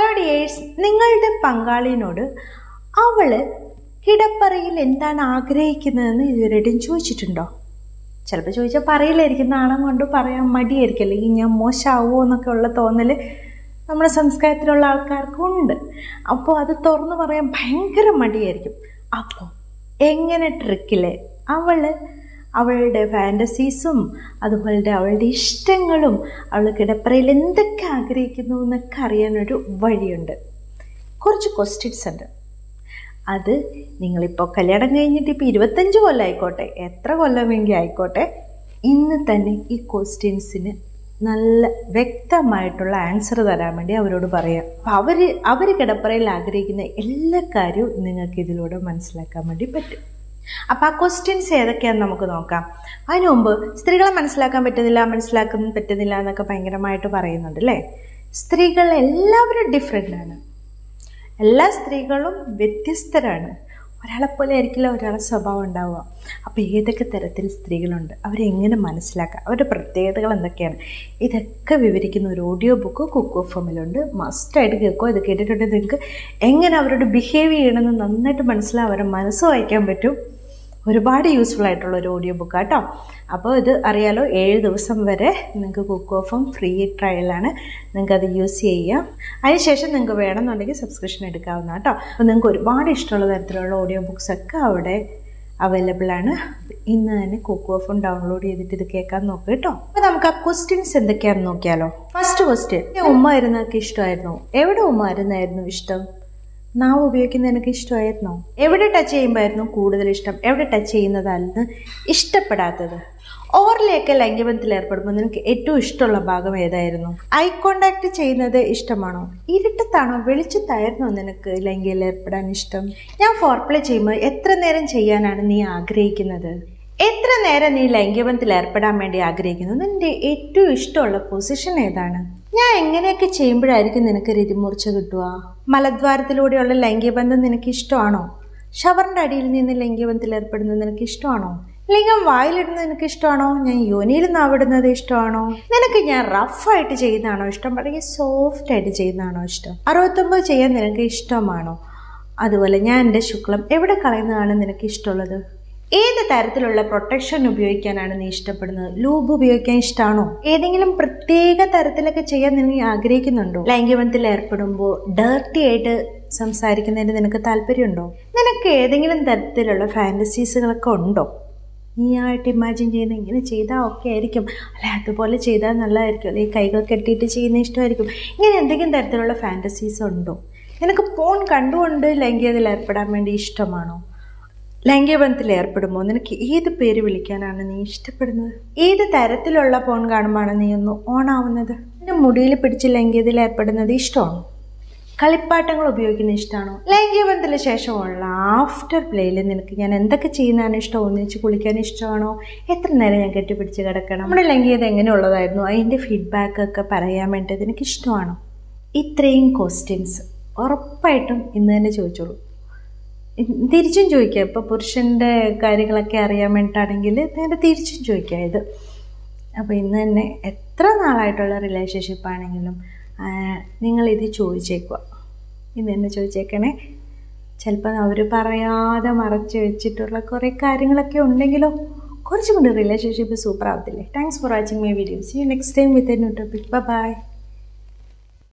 dears നിങ്ങളുടെ പങ്കാളിനോട് അവൾ കിടപ്പറയിൽ എന്താണ് ആഗ്രഹിക്കുന്നതെന്ന് ഇതുവരെയും ചോദിച്ചിട്ടുണ്ടോ ചിലപ്പോൾ ചോദിച്ചാൽ പറയില്ലായിരിക്കും നാണം കൊണ്ട് പറയാൻ മടിയായിരിക്കും അല്ലെങ്കിൽ ഞാൻ മോശമാവുമോ എന്നൊക്കെ ഉള്ള തോന്നൽ നമ്മുടെ സംസ്കാരത്തിലുള്ള ആൾക്കാർക്കും ഉണ്ട് അപ്പോൾ അത് തുറന്നു പറയാൻ ഭയങ്കര മടിയായിരിക്കും അപ്പോൾ എങ്ങനെ ട്രിക്കില് അവൾ അവളുടെ ഫാൻറ്റസീസും അതുപോലെ അവളുടെ ഇഷ്ടങ്ങളും അവൾ കിടപ്പറയിൽ എന്തൊക്കെ ആഗ്രഹിക്കുന്നു എന്നൊക്കെ അറിയാനൊരു വഴിയുണ്ട് കുറച്ച് ക്വസ്റ്റ്യൻസ് ഉണ്ട് അത് നിങ്ങളിപ്പോൾ കല്യാണം കഴിഞ്ഞിട്ട് ഇപ്പോൾ ഇരുപത്തഞ്ച് കൊല്ലം ആയിക്കോട്ടെ എത്ര കൊല്ലമെങ്കിൽ ആയിക്കോട്ടെ ഇന്ന് തന്നെ ഈ ക്വസ്റ്റ്യൻസിന് നല്ല വ്യക്തമായിട്ടുള്ള ആൻസർ തരാൻ വേണ്ടി അവരോട് പറയാം അപ്പം അവർ അവർ കിടപ്പറയിൽ ആഗ്രഹിക്കുന്ന എല്ലാ കാര്യവും നിങ്ങൾക്ക് ഇതിലൂടെ മനസ്സിലാക്കാൻ വേണ്ടി പറ്റും അപ്പം ആ ക്വസ്റ്റ്യൻസ് ഏതൊക്കെയാണെന്ന് നമുക്ക് നോക്കാം അതിനു മുമ്പ് സ്ത്രീകളെ മനസ്സിലാക്കാൻ പറ്റുന്നില്ല മനസ്സിലാക്കാൻ പറ്റുന്നില്ല എന്നൊക്കെ ഭയങ്കരമായിട്ട് പറയുന്നുണ്ട് അല്ലേ സ്ത്രീകൾ എല്ലാവരും ഡിഫറെൻ്റ് ആണ് എല്ലാ സ്ത്രീകളും വ്യത്യസ്തരാണ് ഒരാളെപ്പോലെ ആയിരിക്കില്ല ഒരാളെ സ്വഭാവം ഉണ്ടാവുക അപ്പോൾ ഏതൊക്കെ തരത്തിൽ സ്ത്രീകളുണ്ട് അവരെ എങ്ങനെ മനസ്സിലാക്കാം അവരുടെ പ്രത്യേകതകൾ എന്തൊക്കെയാണ് ഇതൊക്കെ വിവരിക്കുന്ന ഒരു ഓഡിയോ ബുക്ക് കുക്ക് ഫോമിലുണ്ട് മസ്റ്റായിട്ട് കേൾക്കുക ഇത് കേട്ടിട്ടുണ്ടെങ്കിൽ നിങ്ങൾക്ക് എങ്ങനെ അവരോട് ബിഹേവ് ചെയ്യണമെന്ന് നന്നായിട്ട് മനസ്സിലാവും അവരുടെ മനസ്സ് വായിക്കാൻ പറ്റും ഒരുപാട് യൂസ്ഫുൾ ആയിട്ടുള്ള ഒരു ഓഡിയോ ബുക്ക് കേട്ടോ അപ്പോൾ ഇത് അറിയാലോ ഏഴ് ദിവസം വരെ നിങ്ങൾക്ക് കുക്ക് ഓഫും ഫ്രീ ട്രയലാണ് നിങ്ങൾക്ക് അത് യൂസ് ചെയ്യാം അതിനുശേഷം നിങ്ങൾക്ക് വേണമെന്നുണ്ടെങ്കിൽ സബ്സ്ക്രിപ്ഷൻ എടുക്കാവുന്ന കേട്ടോ അപ്പോൾ നിങ്ങൾക്ക് ഒരുപാട് ഇഷ്ടമുള്ള തരത്തിലുള്ള ഓഡിയോ ബുക്സ് ഒക്കെ അവിടെ അവൈലബിൾ ആണ് ഇന്ന് തന്നെ കുക്ക് ഓഫും ഡൗൺലോഡ് ചെയ്തിട്ട് ഇത് കേൾക്കാൻ നോക്കുക കേട്ടോ അപ്പോൾ നമുക്ക് ആ ക്വസ്റ്റ്യൻസ് എന്തൊക്കെയാണെന്ന് നോക്കിയാലോ ഫസ്റ്റ് ക്വസ്റ്റ്യൻ ഉമ്മ ഇരുന്നൊക്കെ ഇഷ്ടമായിരുന്നു എവിടെ ഉമ്മ ഇരുന്നായിരുന്നു ഇഷ്ടം നാവ് ഉപയോഗിക്കുന്നത് എനിക്ക് ഇഷ്ടമായിരുന്നോ എവിടെ ടച്ച് ചെയ്യുമ്പോഴായിരുന്നു കൂടുതൽ ഇഷ്ടം എവിടെ ടച്ച് ചെയ്യുന്നതായിരുന്നു ഇഷ്ടപ്പെടാത്തത് ഓറിലേക്ക് ലൈംഗികബന്ധത്തിൽ ഏർപ്പെടുമ്പോൾ നിനക്ക് ഏറ്റവും ഇഷ്ടമുള്ള ഭാഗം ഏതായിരുന്നു ഐ കോണ്ടാക്ട് ചെയ്യുന്നത് ഇഷ്ടമാണോ ഇരുട്ടത്താണോ വെളിച്ചത്തായിരുന്നോ നിനക്ക് ലൈംഗികയിൽ ഏർപ്പെടാൻ ഇഷ്ടം ഞാൻ ഫോർപ്ലേ ചെയ്യുമ്പോൾ എത്ര നേരം ചെയ്യാനാണ് നീ ആഗ്രഹിക്കുന്നത് എത്ര നേരം നീ ലൈംഗികബന്ധത്തിൽ ഏർപ്പെടാൻ വേണ്ടി ആഗ്രഹിക്കുന്നു നിന്റെ ഏറ്റവും ഇഷ്ടമുള്ള പൊസിഷൻ ഏതാണ് ഞാൻ എങ്ങനെയൊക്കെ ചെയ്യുമ്പോഴായിരിക്കും നിനക്ക് രതിമൂർച്ച കിട്ടുക മലദ്വാരത്തിലൂടെയുള്ള ലൈംഗികബന്ധം നിനക്ക് ഇഷ്ടമാണോ ഷവറിൻ്റെ അടിയിൽ നിന്ന് ലൈംഗികബന്ധത്തിൽ ഏർപ്പെടുന്നത് നിനക്ക് ഇഷ്ടമാണോ ലിംഗം വായിലിടുന്നത് നിനക്ക് ഇഷ്ടമാണോ ഞാൻ യോനിയിൽ നാവിടുന്നത് ഇഷ്ടമാണോ നിനക്ക് ഞാൻ റഫായിട്ട് ചെയ്യുന്നതാണോ ഇഷ്ടം അല്ലെങ്കിൽ സോഫ്റ്റ് ആയിട്ട് ചെയ്യുന്നതാണോ ഇഷ്ടം അറുപത്തൊമ്പത് ചെയ്യാൻ നിനക്ക് ഇഷ്ടമാണോ അതുപോലെ ഞാൻ എൻ്റെ ശുക്ലം എവിടെ കളയുന്നതാണ് നിനക്ക് ഇഷ്ടമുള്ളത് ഏത് തരത്തിലുള്ള പ്രൊട്ടക്ഷൻ ഉപയോഗിക്കാനാണ് നീ ഇഷ്ടപ്പെടുന്നത് ലൂബ് ഉപയോഗിക്കാൻ ഇഷ്ടമാണോ ഏതെങ്കിലും പ്രത്യേക തരത്തിലൊക്കെ ചെയ്യാൻ നീ ആഗ്രഹിക്കുന്നുണ്ടോ ലൈംഗികബന്ധത്തിൽ ഏർപ്പെടുമ്പോൾ ഡേർട്ടി ആയിട്ട് സംസാരിക്കുന്നതിന് നിനക്ക് താല്പര്യമുണ്ടോ നിനക്ക് ഏതെങ്കിലും തരത്തിലുള്ള ഫാൻറ്റസീസുകളൊക്കെ ഉണ്ടോ നീയായിട്ട് ഇമാജിൻ ചെയ്യുന്ന ഇങ്ങനെ ചെയ്താൽ ഓക്കെ ആയിരിക്കും അല്ല അതുപോലെ ചെയ്താൽ നല്ലതായിരിക്കും അല്ലെങ്കിൽ കൈകൾ കെട്ടിയിട്ട് ചെയ്യുന്ന ഇഷ്ടമായിരിക്കും ഇങ്ങനെ എന്തെങ്കിലും തരത്തിലുള്ള ഫാൻറ്റസീസ് ഉണ്ടോ നിനക്ക് ഫോൺ കണ്ടുകൊണ്ട് ലൈംഗികതയിൽ ഏർപ്പെടാൻ വേണ്ടി ഇഷ്ടമാണോ ലൈംഗികബന്ധത്തിൽ ഏർപ്പെടുമ്പോൾ നിനക്ക് ഏത് പേര് വിളിക്കാനാണ് നീ ഇഷ്ടപ്പെടുന്നത് ഏത് തരത്തിലുള്ള ഫോൺ കാണുമ്പോഴാണ് നീ ഒന്ന് ഓൺ ആവുന്നത് നിന്റെ മുടിയിൽ പിടിച്ച് ലൈംഗികതയിൽ ഏർപ്പെടുന്നത് ഇഷ്ടമാണോ കളിപ്പാട്ടങ്ങൾ ഉപയോഗിക്കുന്ന ഇഷ്ടമാണോ ലൈംഗികബന്ധത്തിന് ശേഷമുള്ള ആഫ്റ്റർ പ്ലേയിൽ നിനക്ക് ഞാൻ എന്തൊക്കെ ചെയ്യുന്നതാണ് ഇഷ്ടം ഒന്നിച്ച് കുളിക്കാൻ ഇഷ്ടമാണോ എത്ര നേരം ഞാൻ കെട്ടിപ്പിടിച്ച് കിടക്കണം നമ്മുടെ ലൈംഗികത എങ്ങനെയുള്ളതായിരുന്നു അതിൻ്റെ ഫീഡ്ബാക്ക് ഒക്കെ പറയാൻ വേണ്ടത് എനിക്ക് ഇഷ്ടമാണോ ഇത്രയും ക്വസ്റ്റ്യൻസ് ഉറപ്പായിട്ടും ഇന്ന് തന്നെ ചോദിച്ചോളൂ തിരിച്ചും ചോദിക്കുക ഇപ്പോൾ പുരുഷൻ്റെ കാര്യങ്ങളൊക്കെ അറിയാൻ വേണ്ടിയിട്ടാണെങ്കിൽ നേരെ തിരിച്ചും ചോദിക്കുക ഇത് അപ്പോൾ ഇന്ന് തന്നെ എത്ര നാളായിട്ടുള്ള റിലേഷൻഷിപ്പ് ആണെങ്കിലും നിങ്ങളിത് ചോദിച്ചേക്കുക ഇന്ന് തന്നെ ചോദിച്ചേക്കണേ ചിലപ്പോൾ അവർ പറയാതെ മറച്ചു വെച്ചിട്ടുള്ള കുറേ കാര്യങ്ങളൊക്കെ ഉണ്ടെങ്കിലോ കുറച്ചും കൂടി റിലേഷൻഷിപ്പ് സൂപ്പർ ആവത്തില്ലേ thanks for watching my videos you next time with a new topic by